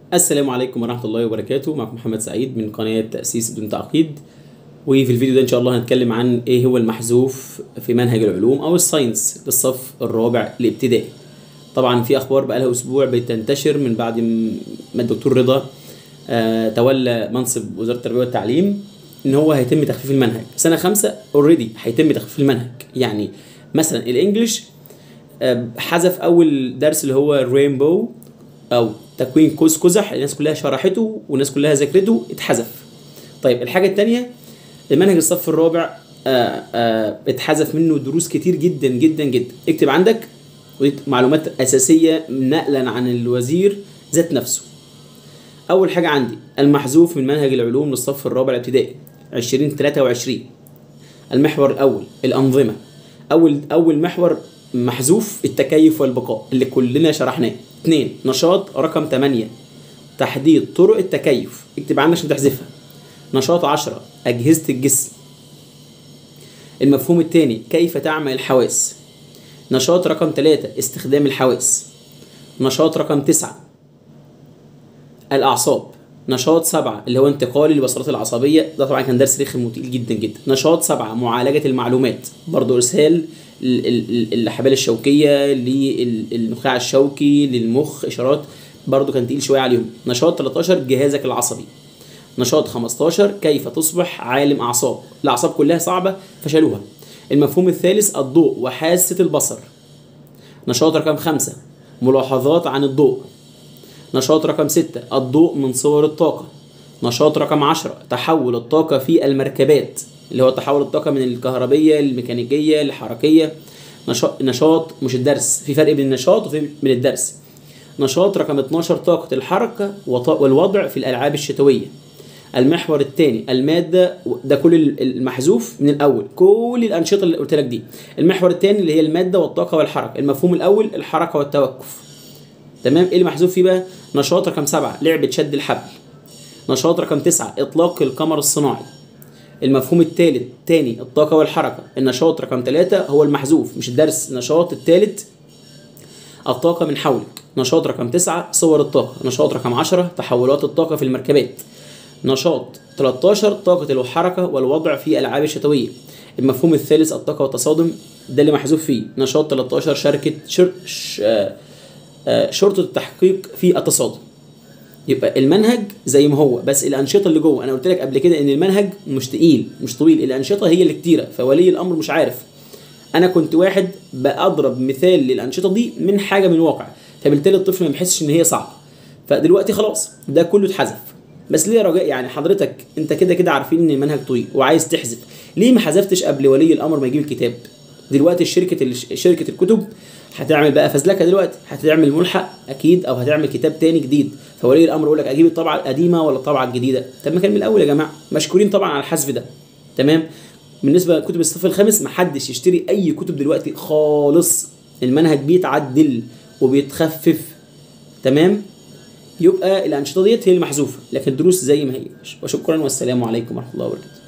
السلام عليكم ورحمة الله وبركاته معكم محمد سعيد من قناة تأسيس بدون تعقيد وفي الفيديو ده إن شاء الله هنتكلم عن إيه هو المحذوف في منهج العلوم أو الساينس للصف الرابع الابتدائي طبعا في أخبار بقالها أسبوع بتنتشر من بعد ما الدكتور رضا آه تولى منصب وزارة التربية والتعليم إن هو هيتم تخفيف المنهج سنة خمسة اوريدي هيتم تخفيف المنهج يعني مثلا الإنجليش آه، حذف أول درس اللي هو الرينبو او تكوين قوس قزح الناس كلها شرحته والناس كلها ذاكرته اتحذف طيب الحاجه الثانيه المنهج الصف الرابع آآ آآ اتحذف منه دروس كتير جدا جدا جدا اكتب عندك ودي معلومات اساسيه نقلا عن الوزير ذات نفسه اول حاجه عندي المحذوف من منهج العلوم للصف الرابع الابتدائي 2023 المحور الاول الانظمه اول اول محور محذوف التكيف والبقاء اللي كلنا شرحناه اثنين نشاط رقم 8 تحديد طرق التكيف اكتب عندك عشان تحذفها نشاط 10 أجهزة الجسم المفهوم الثاني كيف تعمل الحواس نشاط رقم 3 استخدام الحواس نشاط رقم 9 الأعصاب نشاط سبعة اللي هو انتقال الوصلات العصبية ده طبعا كان درس رخم وتقيل جدا جدا نشاط سبعة معالجة المعلومات برضه إرسال ال- ال- الحبال الشوكية للنخاع الشوكي للمخ إشارات برضه كان تقيل شوية عليهم نشاط 13 جهازك العصبي نشاط 15 كيف تصبح عالم أعصاب الأعصاب كلها صعبة فشلوها المفهوم الثالث الضوء وحاسة البصر نشاط رقم خمسة ملاحظات عن الضوء نشاط رقم ستة الضوء من صور الطاقة نشاط رقم عشرة تحول الطاقة في المركبات اللي هو تحول الطاقة من الكهربية للميكانيكية للحركية نشاط نشاط مش الدرس في فرق بين النشاط وفي من الدرس نشاط رقم 12 طاقة الحركة وط- والوضع في الألعاب الشتوية المحور الثاني المادة ده كل المحذوف من الأول كل الأنشطة اللي قلت لك دي المحور الثاني اللي هي المادة والطاقة والحركة المفهوم الأول الحركة والتوقف تمام ايه المحذوف فيه بقى نشاط رقم سبعة لعبة شد الحبل نشاط رقم تسعة إطلاق القمر الصناعي المفهوم الثالث تاني الطاقة والحركة النشاط رقم ثلاثة هو المحذوف مش الدرس النشاط الثالث الطاقة من حولك نشاط رقم تسعة صور الطاقة نشاط رقم عشرة تحولات الطاقة في المركبات نشاط 13 طاقة الحركة والوضع في الألعاب الشتوية المفهوم الثالث الطاقة والتصادم ده اللي محذوف فيه نشاط 13 شركة شر... ش... آه... آه... شرطة التحقيق في التصادم يبقى المنهج زي ما هو بس الأنشطة اللي جوه أنا قلت لك قبل كده إن المنهج مش تقيل مش طويل الأنشطة هي اللي كتيرة فولي الأمر مش عارف انا كنت واحد بضرب مثال للانشطه دي من حاجه من الواقع فبالتالي الطفل ما بيحسش ان هي صعبه فدلوقتي خلاص ده كله اتحذف بس ليه رجاء يعني حضرتك انت كده كده عارفين ان المنهج طويل وعايز تحذف ليه ما حذفتش قبل ولي الامر ما يجيب الكتاب دلوقتي شركه شركه الكتب هتعمل بقى فزلكه دلوقتي هتعمل ملحق اكيد او هتعمل كتاب تاني جديد فولي الامر يقول لك اجيب الطبعه القديمه ولا الطبعه الجديده طب ما كان من الاول يا جماعه مشكورين طبعا على الحذف ده تمام بالنسبه لكتب الصف الخامس محدش يشتري اي كتب دلوقتي خالص المنهج بيتعدل وبيتخفف تمام يبقى الانشطه ديت هي المحذوفه لكن الدروس زي ما هي وشكرا والسلام عليكم ورحمه الله وبركاته